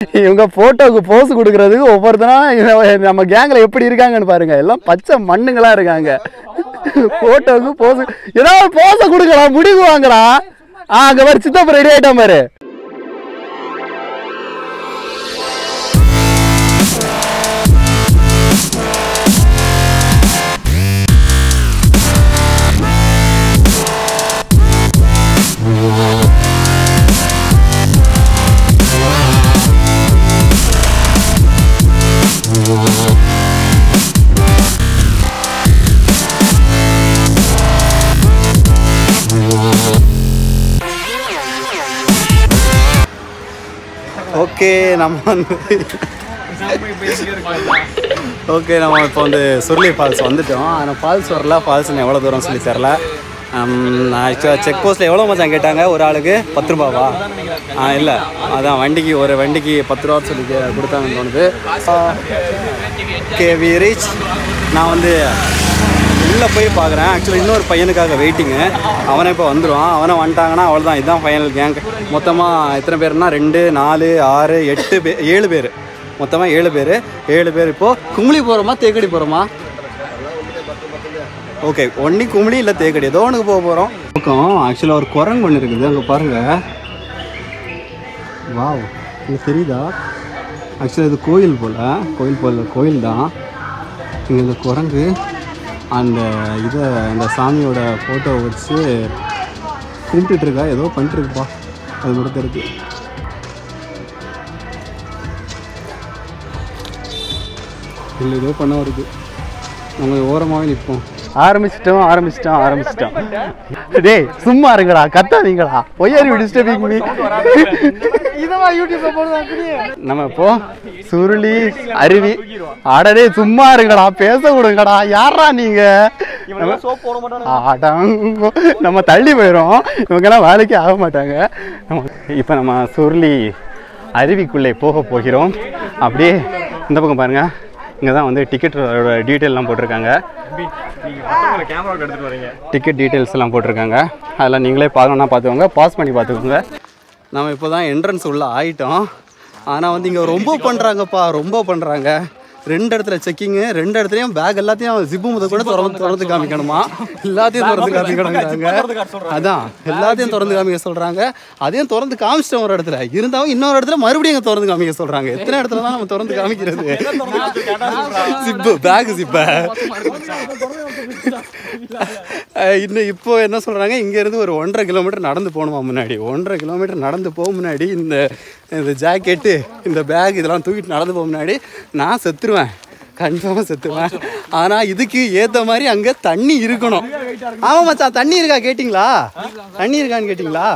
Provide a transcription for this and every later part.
இவங்க போட்டோக்கு போஸ் கொடுக்கறதுக்கு ஒவ்வொருத்தரும் இவ- நம்ம கேங்ல எப்படி இருக்காங்கன்னு பாருங்க எல்லாம் பச்சை மண்ணுங்களா இருக்காங்க போட்டோக்கு போஸ் ஏதாவது போஸ கொடுக்கலாம் முடிவு வாங்கடா ஆ அங்க பாரு சித்தப்ப ரெடி ஆயிட்டான் பாரு ஓகே நம்ம வந்து ஓகே நம்ம இப்போ வந்து சுருளி ஃபால்ஸ் வந்துட்டோம் ஆனால் ஃபால்ஸ் வரல ஃபால்ஸ் எவ்வளோ தூரம் சொல்லி தரல ஹம், நான் ஆக்சுவலாக செக் போஸ்ட்டில் எவ்வளோ மச்சான் கேட்டாங்க ஒரு ஆளுக்கு பத்து ரூபாவா ஆ இல்லை அதான் வண்டிக்கு ஒரு வண்டிக்கு பத்து ரூபா சொல்லி கே- கொடுத்தாங்கன்னு தோணுது ஓகே வி ரீச் நான் வந்து உள்ளே போய் பார்க்குறேன் ஆக்சுவலி இன்னொரு பையனுக்காக வெயிட்டிங்கு அவனை இப்போ வந்துடுவான் அவனை வந்துட்டாங்கன்னா அவ்வளோதான் இதுதான் ஃபைனல் கேங் மொத்தமாக எத்தனை பேர்னா ரெண்டு நாலு ஆறு எட்டு பேர் ஏழு பேர் மொத்தமாக ஏழு பேர் ஏழு பேர் இப்போது குமுளி போகிறோமா தேக்கடி போகிறோமா ஓகே ஒன்றி குமுளி இல்லை தேக்கடி ஏதோ ஒன்றுக்கு போக போகிறோம் பக்கம் ஆக்சுவலாக ஒரு குரங்கு ஒன்று இருக்குது அங்கே பாருங்கள் வாவ் இது தெரியுதா ஆக்சுவலாக இது கோயில் போல் கோயில் போல் கோயில் தான் இங்கே இந்த குரங்கு அந்த இதை அந்த சாமியோட ஃபோட்டோவை வச்சு கும்பிட்டுட்டு இருக்கா ஏதோ பண்ணிட்டு இருக்குப்பா அது மட்டும் தெரியுது இல்லை ஏதோ பண்ண வருது நம்ம ஓரமாகவே நிற்போம் ஆரம்பிச்சிட்டோம் ஆரம்பிச்சிட்டோம் ஆரம்பிச்சிட்டோம் டேய் சும்மா இருங்கடா கத்தாதீங்கடா பொய்யாரி டிஸ்டர்பிங் மீ நம்ம இப்போ சுருளி அருவி அடடே சும்மா இருங்கடா பேச விடுங்கடா யாரா நீங்க ஆடாங்கோ. நம்ம தள்ளி போயிடும் இவங்கெல்லாம் வேலைக்கு ஆக மாட்டாங்க நம்ம இப்போ நம்ம சுருளி அருவிக்குள்ளே போக போகிறோம் அப்படியே இந்த பக்கம் பாருங்க இங்கே தான் வந்து டிக்கெட்டோட டீட்டெயிலெலாம் போட்டிருக்காங்க டிக்கெட் டீட்டெயில்ஸ் எல்லாம் போட்டிருக்காங்க அதெல்லாம் நீங்களே பார்க்கணுன்னா பார்த்துக்கோங்க பாஸ் பண்ணி பார்த்துக்கோங்க நம்ம இப்போ தான் என்ட்ரன்ஸ் உள்ள ஆயிட்டோம் ஆனால் வந்து இங்கே ரொம்ப பண்ணுறாங்கப்பா ரொம்ப பண்ணுறாங்க ரெண்டு இடத்துல செக்கிங்கு ரெண்டு இடத்துலையும் பேக் எல்லாத்தையும் ஜிப்பு முத கூட திறந்து திறந்து காமிக்கணுமா எல்லாத்தையும் திறந்து காமிக்கணுங்கிறாங்க அதான் எல்லாத்தையும் திறந்து காமிக்க சொல்கிறாங்க அதையும் திறந்து காமிச்சிட்டோம் ஒரு இடத்துல இருந்தாலும் இன்னொரு இடத்துல மறுபடியும் இங்கே திறந்து காமிக்க சொல்கிறாங்க எத்தனை இடத்துல தான் நம்ம திறந்து காமிக்கிறது ஜிப்பு பேக் ஜிப்பை அஹ் இன்னும் இப்போ என்ன சொல்கிறாங்க இங்கேருந்து ஒரு ஒன்றரை கிலோமீட்டர் நடந்து போகணுமா முன்னாடி ஒன்றரை கிலோமீட்டர் நடந்து போக முன்னாடி இந்த இந்த ஜாக்கெட்டு இந்த பேக் இதெல்லாம் தூக்கிட்டு நடந்து போக முன்னாடி நான் செத்துருவேன் கன்ஃபார்மாக செத்துருவேன் ஆனால் இதுக்கு ஏற்ற மாதிரி அங்கே தண்ணி இருக்கணும் ஆமாம் மச்சான் தண்ணி இருக்கா கேட்டிங்களா தண்ணி இருக்கான்னு கேட்டிங்களா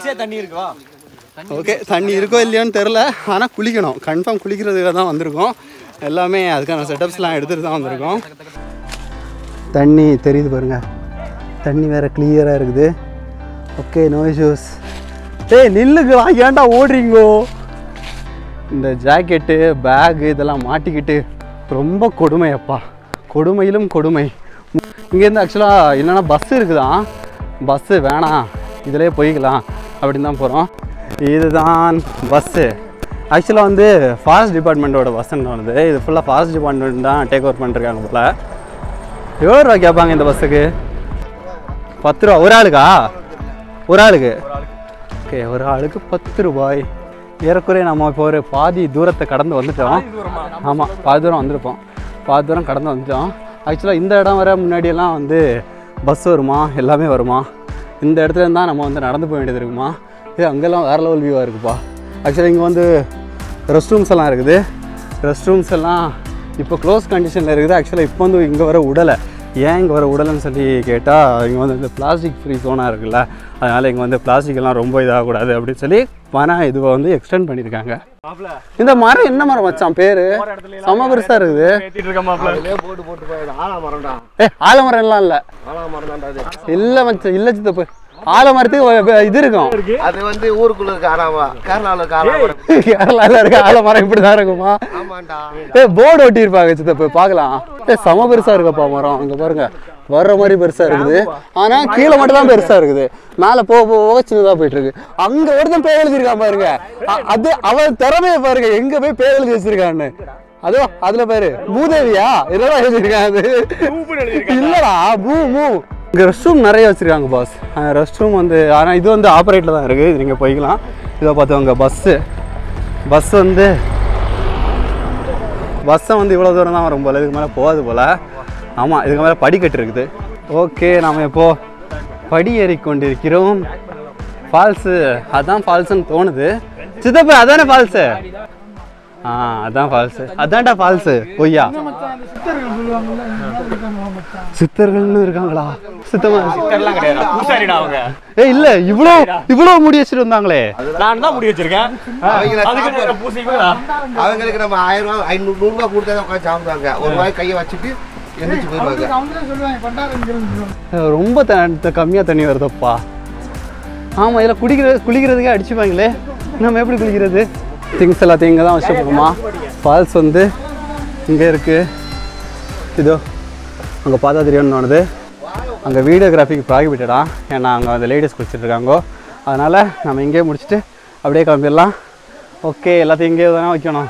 ஓகே தண்ணி இருக்கோ இல்லையோன்னு தெரில ஆனால் குளிக்கணும் கன்ஃபார்ம் குளிக்கிறதுக்காக தான் வந்திருக்கோம் எல்லாமே அதுக்கான செட்டப்ஸ்லாம் எடுத்துகிட்டு தான் வந்திருக்கோம் தண்ணி தெரியுது பாருங்க தண்ணி வேற கிளியராக இருக்குது ஓகே நோ இஷ்யூஸ் ஏய் நில்லுங்களா ஏன்டா ஓடுறீங்கோ இந்த ஜாக்கெட்டு பேகு இதெல்லாம் மாட்டிக்கிட்டு ரொம்ப கொடுமையப்பா கொடுமையிலும் கொடுமை இங்கேருந்து ஆக்சுவலாக என்னென்னா பஸ் இருக்குதான் பஸ்ஸு வேணாம் இதிலே போய்க்கலாம் அப்படின்னு தான் போகிறோம் இதுதான் பஸ்ஸு ஆக்சுவலாக வந்து ஃபாரஸ்ட் டிபார்ட்மெண்ட்டோட பஸ்ஸுன்னு தோணுது இது ஃபுல்லாக ஃபாரஸ்ட் டிபார்ட்மெண்ட் தான் டேக் ஓவர் பண்ணிருக்காங்க போல் எவ்வளோ ரூபா கேட்பாங்க இந்த பஸ்ஸுக்கு பத்து ரூபா ஒரு ஆளுக்கா ஒரு ஆளுக்கு ஓகே ஒரு ஆளுக்கு பத்து ரூபாய் ஏறக்குறைய நம்ம இப்போ ஒரு பாதி தூரத்தை கடந்து வந்துட்டோம் ஆமாம் பாதி தூரம் வந்திருப்போம் பாதி தூரம் கடந்து வந்துட்டோம் ஆக்சுவலாக இந்த இடம் வர முன்னாடியெல்லாம் வந்து பஸ் வருமா எல்லாமே வருமா இந்த இடத்துல இருந்தால் நம்ம வந்து நடந்து போக வேண்டியது இருக்குமா இது அங்கெல்லாம் வேறு லெவல் வியூவாக இருக்குப்பா ஆக்சுவலாக இங்கே வந்து ரெஸ்ட் ரூம்ஸ் எல்லாம் இருக்குது ரெஸ்ட் ரூம்ஸ் எல்லாம் இப்போ க்ளோஸ் கண்டிஷனில் இருக்குது ஆக்சுவலாக இப்போ வந்து இங்கே வர உடலை ஏன் இங்கே வர உடலைன்னு சொல்லி கேட்டால் இங்கே வந்து இந்த பிளாஸ்டிக் ஃப்ரீ ஜோனாக இருக்குல்ல அதனால் இங்கே வந்து plastic எல்லாம் ரொம்ப இதாகக்கூடாது அப்படின்னு சொல்லி மரம் இதுவை வந்து எக்ஸ்டெண்ட் பண்ணியிருக்காங்க இந்த மரம் என்ன மரம் வச்சான் பேர் செம பெருசாக இருக்குது ஏ ஆலமரம் எல்லாம் இல்லை இல்லை மச்சான் இல்லை சித்தப்பு ஆலமரத்துக்கு வ- வ- இது இருக்கும் அது வந்து ஊருக்குள்ள இருக்க ஆனாவா கேரளாவில் இருக்க ஆனாவா கேரளால இருக்க ஆலமரம் இப்படிதான் இருக்குமா ஆமாண்டா ஏ போர்டு ஒட்டி இருப்பாங்க சித்தப்பு பார்க்கலாம் ஏ செம பெருசா இருக்குப்பா மரம் அங்க பாருங்க வர்ற மாதிரி பெருசா இருக்குது ஆனா கீழே மட்டும் தான் பெருசா இருக்குது மேல போக போக போக சின்னதா போயிட்டு இருக்கு அங்க ஒருத்தன் பேய் எழுதிருக்கான் பாருங்க அ- அது அவன் திறமைய பாருங்க எங்க போய் பேய் எழுதி வச்சிருக்கான்னு அதோ அதுல பாரு மூதேவியா இதெல்லாம் எழுதிருக்கான் அது இல்லடா மூ மூ இங்க ரெஸ்ட் ரூம் நிறைய வச்சிருக்காங்க பாஸ் ரெஸ்ட் ரூம் வந்து ஆனா இது வந்து ஆப்பரேட்ல தான் இருக்கு இது நீங்க போய்க்கலாம் இதை பார்த்துவாங்க பஸ்ஸு பஸ் வந்து பஸ்ஸை வந்து இவ்வளோ தூரம் தான் வரும் போல இதுக்கு மேலே போகாது போல் ஆமாம் இதுக்கு மேலே படிக்கட்டு இருக்குது ஓகே நாம் இப்போ படி ஏறி கொண்டிருக்கிறோம் ஃபால்ஸு அதான் ஃபால்ஸுன்னு தோணுது சித்தப்பா அதானே ஃபால்ஸு ஆ அதான் ஃபால்ஸு அதான்டா ஃபால்ஸு பொய்யா சித்தர்கள்னு இருக்காங்களா சித்தமா எல்லாம் கிடையாது பூசாரிடா அவங்க ஏ இல்ல இவ்வளோ இவ்வளோ முடி வச்சுட்டு வந்தாங்களே நான் தான் முடி வச்சிருக்கேன் அவங்கள அதுக்கு பூசிங்களா அவங்களுக்கு நம்ம ஆயிரம் ரூபாய் ஐநூறு நூறுரூவா கொடுத்தா தான் உட்காந்து சாப்பிடுவாங்க ஒரு வாய் கையை வச்சுட்டு எந்திரிச்சு போயிடுவாங்க ரொம்ப த கம்மியாக தண்ணி வருதப்பா ஆமாம் இதில் குடிக்கிற குளிக்கிறதுக்கே அடிச்சுப்பாங்களே நம்ம எப்படி குளிக்கிறது திங்ஸ் எல்லாத்தையும் இங்கே தான் வச்சுருப்போமா ஃபால்ஸ் வந்து இங்கே இருக்குது இதோ அங்கே பார்த்தா தெரியும்னு தோணுது அங்கே வீடியோகிராஃபிக்கு ப்ராகிபிட்டடா ஏன்னா அங்கே அந்த லேடிஸ் குளிச்சுட்டு இருக்காங்கோ அதனால் நம்ம இங்கேயே முடிச்சுட்டு அப்படியே கிளம்பிடலாம் ஓகே எல்லாத்தையும் இங்கேயே தானே வைக்கணும்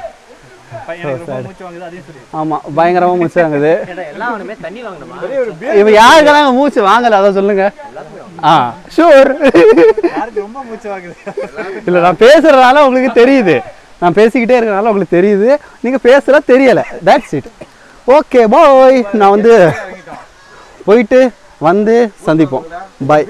ஆமாம் பயங்கரமாக மூச்சு வாங்குது எல்லாருமே தண்ணி வாங்கணுமா இப்போ யாருக்கெல்லாம் மூச்சு வாங்கல அதை சொல்லுங்க ஆ ஷூர் ரொம்ப மூச்சு வாங்குது இல்லை நான் பேசுறதுனால உங்களுக்கு தெரியுது நான் பேசிக்கிட்டே இருக்கறனால உங்களுக்கு தெரியுது நீங்கள் பேசுகிற தெரியலை தட்ஸ் இட் ஓகே பாய் நான் வந்து போயிட்டு வந்து சந்திப்போம் பாய்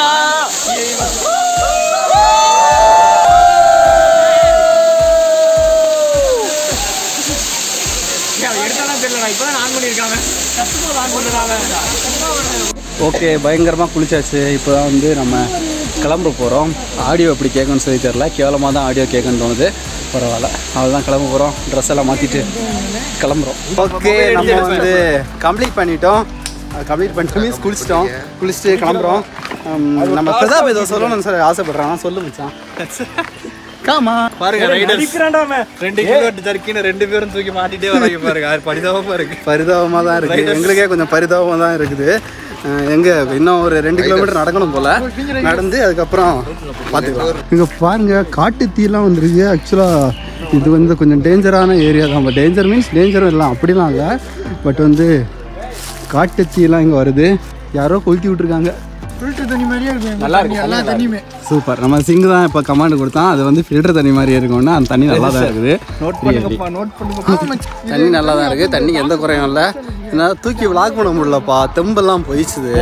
எடுத்தாலும் தெரியல நான் இப்பதான் ஆன் பண்ணிருக்காங்க கஷ்டமா ஆன் பண்ணுறாங்க ஓகே பயங்கரமாக குளிச்சாச்சு இப்போ தான் வந்து நம்ம கிளம்ப போகிறோம் ஆடியோ எப்படி கேட்கணும்னு சொல்லி தெரில கேவலமாக தான் ஆடியோ கேட்கணும்னு தோணுது பரவாயில்ல அவ்வளோதான் கிளம்ப போகிறோம் ட்ரெஸ் எல்லாம் மாற்றிட்டு கிளம்புறோம் ஓகே நம்ம வந்து கம்ப்ளீட் பண்ணிட்டோம் கம்ப்ளீட் பண்ணிட்டு மீன்ஸ் குளிச்சிட்டோம் குளிச்சுட்டு கிளம்புறோம் உம், நம்ம பிரதாப் ஏதோ சொல்லணும்னு சொல்லி ஆசைப்படுறான் சொல்லு மச்சான் காமா பாருங்க ரைடர்ஸ் ரெண்டு கிலோ ஜர்க்கின்னு ரெண்டு பேரும் தூக்கி மாட்டிட்டே வராங்க பாருங்க அது பரிதாபமா இருக்கு பரிதாபமாக தான் இருக்குது எங்களுக்கே கொஞ்சம் பரிதாபமாக தான் இருக்குது அஹ் எங்க இன்னும் ஒரு ரெண்டு கிலோமீட்டர் நடக்கணும் போல நடந்து அதுக்கப்புறம் பார்த்துக்கலாம் இங்கே பாருங்க காட்டு தீலாம் வந்துருக்கு ஆக்சுவலாக இது வந்து கொஞ்சம் டேஞ்சரான ஏரியா தான் டேஞ்சர் மீன்ஸ் டேஞ்சரும் இல்லை அப்படிலாம் இல்லை பட் வந்து காட்டு தீலாம் இங்கே வருது யாரோ கொளுத்தி விட்ருக்காங்க நல்லா இருக்கு எல்லா தண்ணியுமே சூப்பர் நம்ம சிங்கு தான் இப்போ கமாண்ட் கொடுத்தான் அது வந்து ஃபில்டர் தண்ணி மாதிரி இருக்கும்னா அந்த தண்ணி நல்லா தான் இருக்குது நோட் பண்ணுங்கப்பா நோட் பண்ணுங்க தண்ணி நல்லா தான் இருக்குது தண்ணி எந்த குறையும் இல்லை என்னால் தூக்கி விளாக் பண்ண முடியலப்பா தெம்பெல்லாம் போயிடுச்சுது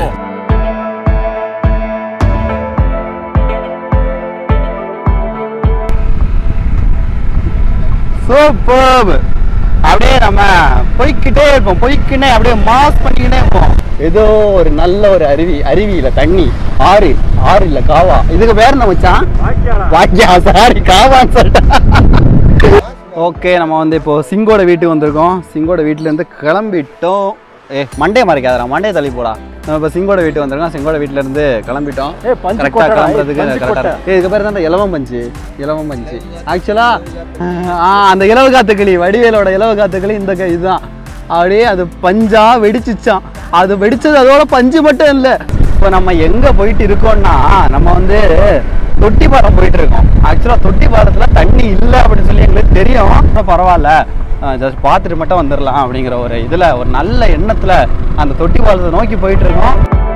சூப்பர் அப்படியே நம்ம போய்க்கிட்டே இருப்போம் போய்க்கிட்டே அப்படியே மாஸ் பண்ணிக்கிட்டே இருப்போம் ஏதோ ஒரு நல்ல ஒரு அருவி அருவி இல்ல தண்ணி ஆறு ஆறு இல்ல காவா இதுக்கு பேர் என்ன மச்சான் வாக்கியா சாரி காவான்னு சொல்லிட்டேன் ஓகே நம்ம வந்து இப்போ சிங்கோட வீட்டுக்கு வந்திருக்கோம் சிங்கோட வீட்டிலேருந்து கிளம்பிட்டோம் ஏ மண்டே மறைக்காதடா மண்டே தள்ளி போடா நம்ம இப்போ சிங்கோட வீட்டுக்கு வந்திருக்கோம் சிங்கோட வீட்டுல இருந்து கிளம்பிட்டோம் கரெக்டாக கிளம்புறதுக்கு கரெக்டாக ஏ இதுக்கு பேர் தான் இலவம் பஞ்சு இலவம் பஞ்சு ஆக்சுவலாக அந்த இலவ காத்துக்கிளி வடிவேலோட இலவ காத்துக்கிளி இந்த க- இதுதான் அப்படியே அது பஞ்சா வெடிச்சிச்சான் அது வெடிச்சது அதோட பஞ்சு மட்டும் இல்லை இப்போ நம்ம எங்க போயிட்டு இருக்கோம்னா நம்ம வந்து தொட்டிப்பாலம் போயிட்டு இருக்கோம் ஆக்சுவலாக தொட்டிப்பாலத்துல தண்ணி இல்லை அப்படின்னு சொல்லி எங்களுக்கு தெரியும் ஆனா பரவாயில்ல ஜஸ்ட் பார்த்துட்டு மட்டும் வந்துடலாம் அப்படிங்கிற ஒரு இதுல ஒரு நல்ல எண்ணத்துல அந்த தொட்டிப்பாலத்தை நோக்கி போயிட்டு இருக்கோம்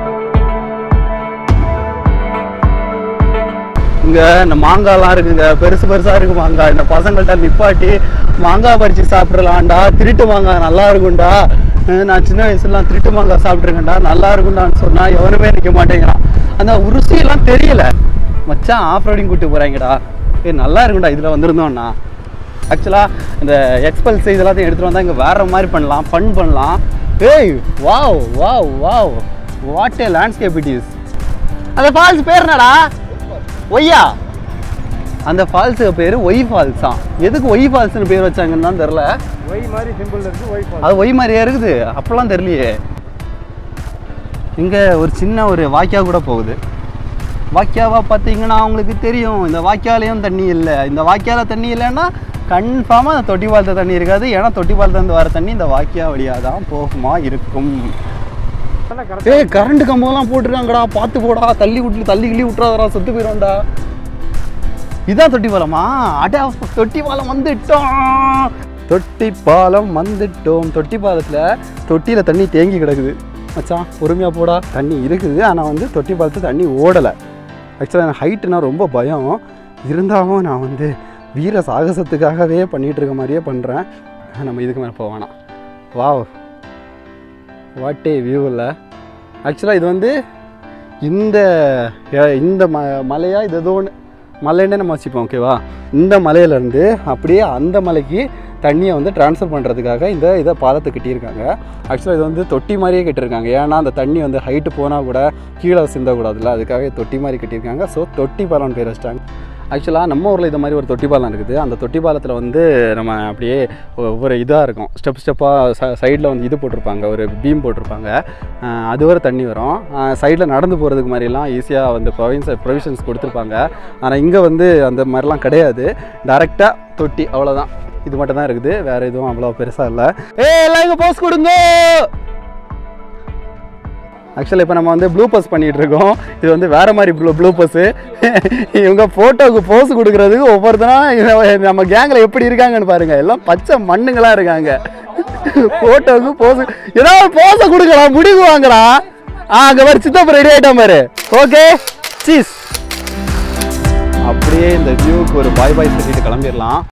இங்க இந்த மாங்காய்லாம் இருக்குங்க பெருசு பெருசா இருக்கு மாங்காய் இந்த பசங்கள்ட்ட நிப்பாட்டி மாங்காய் பறிச்சு சாப்பிடலாம்டா திருட்டு மாங்காய் நல்லா இருக்கும்டா அஹ் நான் சின்ன வயசுலாம் திருட்டு மாங்காய் சாப்பிட்ருக்கேன்டா நல்லா இருக்கும்டான்னு சொன்னா எவனுமே நிற்க மாட்டேங்கிறான் அந்த ருசியெல்லாம் தெரியல மச்சான் ஆஃப் ரோடிங் கூட்டு போறாங்கடா ஏ நல்லா இருக்கும்டா இதுல வந்திருந்தோம்னா ஆக்சுவலாக இந்த எக்ஸ்பல்ஸ் இது எல்லாத்தையும் எடுத்துகிட்டு வந்தால் இங்கே வேற மாதிரி பண்ணலாம் ஃபன் பண்ணலாம் ஏய் wow wow wow what a landscape it is அந்த ஃபால்ஸ் பேர் என்னடா ஒய்யா அந்த ஃபால்ஸுக்கு பேர் ஒய் ஃபால்ஸா எதுக்கு ஒய் ஃபால்ஸ்னு பேர் வச்சாங்கன்னு தான் தெரில ஒய் மாதிரி சிம்பிள் இருக்கு ஒய் அது ஒய் மாதிரியே இருக்குது அப்போல்லாம் தெரியலையே இங்கே ஒரு சின்ன ஒரு வாய்க்கா கூட போகுது வாக்கியாவா பார்த்தீங்கன்னா உங்களுக்கு தெரியும் இந்த வாக்கியாலையும் தண்ணி இல்லை இந்த வாக்கியால தண்ணி இல்லைன்னா கன்ஃபார்மாக அந்த தொட்டி பாலத்தை தண்ணி இருக்காது ஏன்னா தொட்டி பாலத்துலேருந்து வர தண்ணி இந்த வாக்கியா வழியாக தான் போகுமா இருக்கும் ஏய் கரண்ட் கம்பம்லாம் போட்டிருக்காங்கடா பார்த்து போடா தள்ளி விட்டு தள்ளி கிள்ளி விட்டுறாதடா செத்து போயிடும்டா இதான் தொட்டி பாலமா அட தொட்டி பாலம் வந்துட்டோம் தொட்டி பாலம் வந்துட்டோம் தொட்டி பாலத்தில் தொட்டியில் தண்ணி தேங்கி கிடக்குது மச்சான் பொறுமையாக போடா தண்ணி இருக்குது ஆனால் வந்து தொட்டி பாலத்தில் தண்ணி ஓடலை ஆக்சுவலாக எனக்கு ஹைட்டுனா ரொம்ப பயம் இருந்தாலும் நான் வந்து வீர சாகசத்துக்காகவே பண்ணிகிட்டு இருக்க மாதிரியே பண்ணுறேன் நம்ம இதுக்கு மேலே போக வேணாம் வாவ் வாட்டே வியூ இல்லை ஆக்சுவலாக இது வந்து இந்த அஹ், இந்த ம மலையா இது ஏதோ ஒன்று மலைன்னே நம்ம வச்சுப்போம் ஓகேவா இந்த மலையிலேருந்து அப்படியே அந்த மலைக்கு தண்ணியை வந்து ட்ரான்ஸ்ஃபர் பண்ணுறதுக்காக இந்த இதை பாலத்தை கட்டியிருக்காங்க ஆக்சுவலாக இது வந்து தொட்டி மாதிரியே கட்டியிருக்காங்க ஏன்னா அந்த தண்ணி வந்து ஹைட்டு போனால் கூட கீழே சிந்தக்கூடாதுல்ல அதுக்காக தொட்டி மாதிரி கட்டியிருக்காங்க ஸோ தொட்டி பாலம்னு பேர் வச்சிட்டாங்க ஆக்சுவலாக நம்ம ஊரில் இது மாதிரி ஒரு தொட்டி பாலம் இருக்குது அந்த தொட்டி பாலத்தில் வந்து நம்ம அப்படியே ஒவ்வொரு இதாக இருக்கும் ஸ்டெப் ஸ்டெப்பாக ச சைடில் வந்து இது போட்டிருப்பாங்க ஒரு பீம் போட்டிருப்பாங்க அஹ் அது வரை தண்ணி வரும் சைடில் நடந்து போகிறதுக்கு மாதிரிலாம் ஈஸியாக வந்து ப்ரொவின்ஸ் ப்ரொவிஷன்ஸ் கொடுத்துருப்பாங்க ஆனால் இங்கே வந்து அந்த மாதிரிலாம் கிடையாது டேரெக்டாக தொட்டி அவ்வளோதான் இது மட்டும் தான் இருக்குது வேறு எதுவும் அவ்வளோ பெருசாக இல்லை ஏ எல்லாம் இங்கே போஸ் கொடுங்க ஆக்சுவலாக இப்போ நம்ம வந்து ப்ளூ பஸ் பண்ணிகிட்டு இருக்கோம் இது வந்து வேறு மாதிரி ப்ளூ ப்ளூ பஸ்ஸு இவங்க ஃபோட்டோவுக்கு போஸ் கொடுக்குறதுக்கு ஒவ்வொருத்தரும் நம்ம கேங்கில் எப்படி இருக்காங்கன்னு பாருங்கள் எல்லாம் பச்சை மண்ணுங்களாக இருக்காங்க ஃபோட்டோவுக்கு போஸ் ஏதாவது போஸை கொடுக்கலாம் முடிவு வாங்கடா ஆ அங்கே பாரு சித்தப்பு ரெடி ஆகிட்டான் பாரு ஓகே சீஸ் அப்படியே இந்த வியூவுக்கு ஒரு பாய் பாய் சொல்லிட்டு கிளம்பிடலாம்